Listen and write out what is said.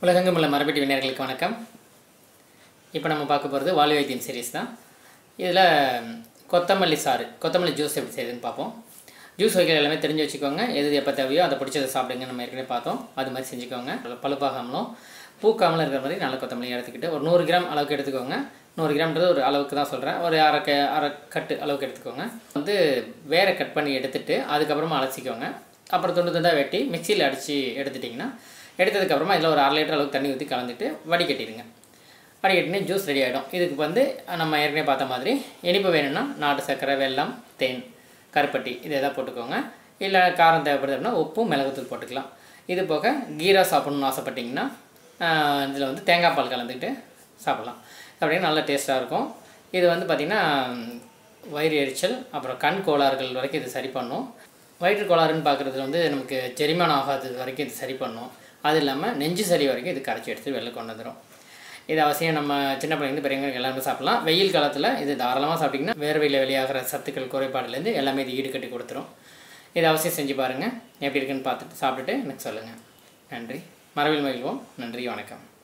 உலகெங்கும் உள்ள மரபெட்டி வினையர்களுக்கு வணக்கம் இப்போ நம்ம பார்க்க போகிறது வாலி வைத்தியம் சீரிஸ் தான் இதில் கொத்தமல்லி சாறு கொத்தமல்லி ஜூஸ் எப்படி செய்யுதுன்னு பார்ப்போம் ஜூஸ் வைக்கிற எல்லாமே தெரிஞ்சு வச்சுக்கோங்க எது எப்போ தேவையோ அதை பிடிச்சதை சாப்பிடுங்க நம்ம ஏற்கனவே பார்த்தோம் அது மாதிரி செஞ்சுக்கோங்க பழுப்பாகாமலும் பூக்காமலும் இருக்கிற மாதிரி நல்ல கொத்தமல்லி எடுத்துக்கிட்டு ஒரு நூறு கிராம் அளவுக்கு எடுத்துக்கோங்க நூறு கிராம்ன்றது ஒரு அளவுக்கு தான் சொல்கிறேன் ஒரு அரை க அரை கட்டு அளவுக்கு எடுத்துக்கோங்க வந்து வேற கட் பண்ணி எடுத்துட்டு அதுக்கப்புறமா அலசிக்கோங்க அப்புறம் துண்டு துண்டாக வெட்டி மிக்சியில் அடித்து எடுத்துட்டிங்கன்னா எடுத்ததுக்கப்புறமா இதில் ஒரு அரை லிட்டர் அளவுக்கு தண்ணி ஊற்றி கலந்துட்டு வடிகட்டிடுங்க வடிகட்டினே ஜூஸ் ரெடி ஆகிடும் இதுக்கு வந்து நம்ம ஏற்கனவே பார்த்த மாதிரி இனிப்பு வேணும்னா நாட்டு சர்க்கரை வெல்லம் தேன் கருப்பட்டி இது எதாவது போட்டுக்கோங்க இல்லை காரம் தேவைப்படுது அப்படின்னா உப்பும் மிளகுத்தூள் போட்டுக்கலாம் இது போக கீரா சாப்பிட்ணுன்னு ஆசைப்பட்டிங்கன்னா இதில் வந்து தேங்காய் பால் கலந்துக்கிட்டு சாப்பிட்லாம் அப்படியே நல்ல டேஸ்ட்டாக இருக்கும் இது வந்து பார்த்திங்கன்னா வயிறு எரிச்சல் அப்புறம் கண் கோளாறுகள் வரைக்கும் இது சரி பண்ணும் வயிற்று கோளாறுன்னு பார்க்குறது வந்து நமக்கு செரிமானம் ஆகாதது வரைக்கும் இது சரி பண்ணும் அது இல்லாமல் நெஞ்சு சரி வரைக்கும் இது கரைச்சி எடுத்து வெளில கொண்டு வந்துடும் இது அவசியம் நம்ம சின்ன பிள்ளைங்க பெரியவங்க எல்லாருமே சாப்பிடலாம் வெயில் காலத்தில் இது தாராளமாக சாப்பிட்டிங்கன்னா வேர்வையில் வெளியாகிற சத்துக்கள் குறைபாடுலேருந்து எல்லாமே இது ஈடுகட்டி கொடுத்துரும் இது அவசியம் செஞ்சு பாருங்கள் எப்படி இருக்குன்னு பார்த்துட்டு சாப்பிட்டுட்டு எனக்கு சொல்லுங்கள் நன்றி மரபில் மகிழ்வோம் நன்றி வணக்கம்